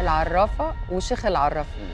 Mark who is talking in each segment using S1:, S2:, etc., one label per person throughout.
S1: العرافه وشيخ العرافين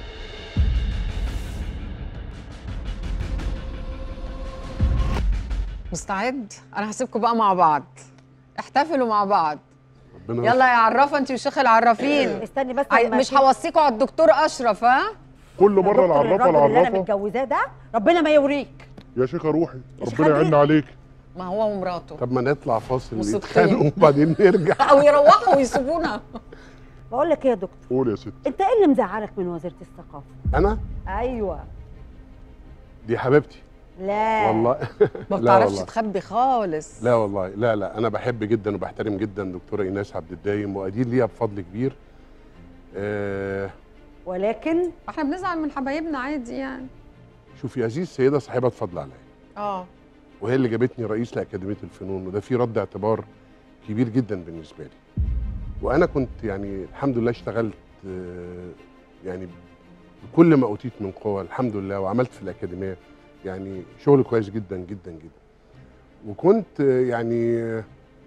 S1: مستعد انا هسيبكم بقى مع بعض احتفلوا مع بعض
S2: ربنا
S1: يلا يا عرافه انت وشيخ العرافين
S3: استني بس
S1: عاي-
S3: لما
S1: مش
S3: أشوف
S1: هوصيكوا على الدكتور اشرف ها
S2: كل مره
S3: دكتور
S2: العرافه
S3: الراجل اللي انا
S2: العرافه
S3: متجوزاه ده ربنا ما يوريك
S2: يا شيخه روحي
S3: مش
S2: ربنا
S3: خلي-
S2: يعين عليك
S1: ما هو ومراته
S2: طب ما نطلع فاصل
S1: وصدقين.
S2: يتخانقوا وبعدين نرجع
S1: او يروحوا ويسيبونا
S3: بقول لك ايه يا دكتور
S2: قول يا ست
S3: انت ايه اللي مزعلك من وزيره الثقافه
S2: انا
S3: ايوه
S2: دي حبيبتي
S3: لا
S2: والله
S1: ما
S2: لا
S1: بتعرفش
S2: والله.
S1: تخبي خالص
S2: لا والله لا لا انا بحب جدا وبحترم جدا دكتوره ايناس عبد الدايم وادين ليها بفضل كبير آه
S3: ولكن
S1: احنا بنزعل من حبايبنا عادي يعني
S2: شوفي عزيز سيده صاحبه فضل عليا
S1: اه
S2: وهي اللي جابتني رئيس لاكاديميه الفنون وده في رد اعتبار كبير جدا بالنسبه لي وانا كنت يعني الحمد لله اشتغلت آه، يعني بكل ما اوتيت من قوه الحمد لله وعملت في الاكاديميه يعني شغل كويس جدا جدا جدا وكنت آه، يعني آه،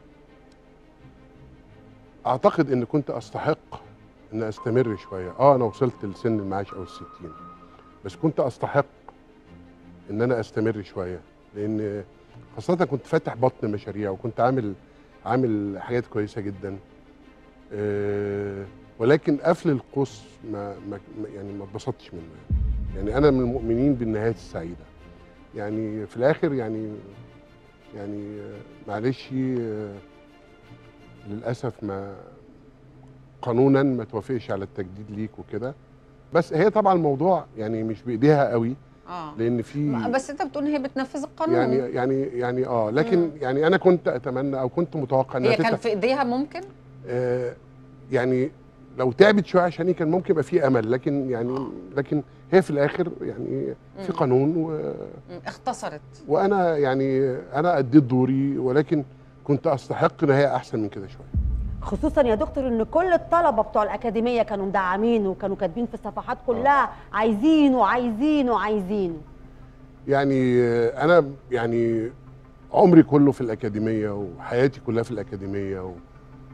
S2: اعتقد ان كنت استحق ان استمر شويه اه انا وصلت لسن المعاش او الستين بس كنت استحق ان انا استمر شويه لان خاصه كنت فاتح بطن مشاريع وكنت عامل عامل حاجات كويسه جدا أه ولكن قفل القوس ما, ما ما- يعني ما اتبسطتش منه يعني انا من المؤمنين بالنهايات السعيده يعني في الاخر يعني يعني آه، معلش آه، للاسف ما قانونا ما توافقش على التجديد ليك وكده بس هي طبعا الموضوع يعني مش بايديها قوي
S1: اه
S2: لان في
S1: ما- بس انت بتقول ان هي بتنفذ القانون
S2: يعني يعني يعني اه لكن
S1: مم.
S2: يعني انا كنت اتمنى او كنت متوقع انها
S1: هي كان
S2: تفتح
S1: في ايديها ممكن
S2: آه يعني لو تعبت شويه عشان كان ممكن يبقى في امل لكن يعني لكن هي في الاخر يعني في
S1: مم.
S2: قانون و
S1: مم. اختصرت
S2: وانا يعني انا اديت دوري ولكن كنت استحق نهايه احسن من كده شويه
S3: خصوصا يا دكتور ان كل الطلبه بتوع الاكاديميه كانوا مدعمين وكانوا كاتبين في الصفحات كلها عايزينه عايزينه عايزينه
S2: يعني آه، انا يعني عمري كله في الاكاديميه وحياتي كلها في الاكاديميه و,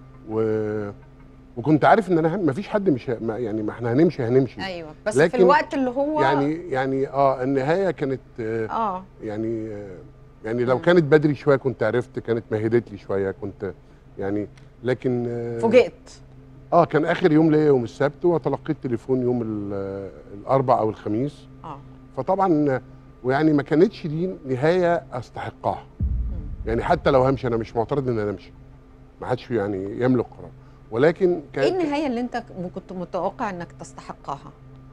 S2: و وكنت عارف ان انا ما فيش حد مش ه- ما يعني ما احنا هنمشي هنمشي
S1: ايوه بس في
S2: لكن
S1: الوقت اللي هو
S2: يعني يعني اه النهايه كانت آه
S1: اه
S2: يعني آه يعني لو
S1: مم.
S2: كانت بدري شويه كنت عرفت كانت مهدت لي شويه كنت يعني لكن آه
S1: فوجئت
S2: اه كان اخر يوم ليا يوم السبت وتلقيت تليفون يوم ال- الاربع او الخميس
S1: اه
S2: فطبعا ويعني ما كانتش دي نهايه استحقها يعني حتى لو همشي انا مش معترض ان انا امشي ما حدش يعني يملك قرار ولكن
S1: ايه
S2: كان
S1: النهايه اللي انت كنت متوقع انك تستحقها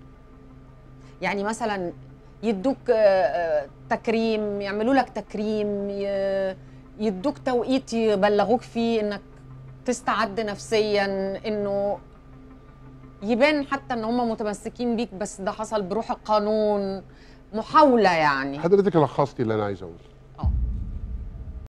S1: يعني مثلا يدوك آه، آه، تكريم يعملوا لك تكريم ي- يدوك توقيت يبلغوك فيه انك تستعد نفسيا انه يبان حتى ان هم متمسكين بيك بس ده حصل بروح القانون محاوله يعني
S2: حضرتك لخصتي اللي انا عايز اقوله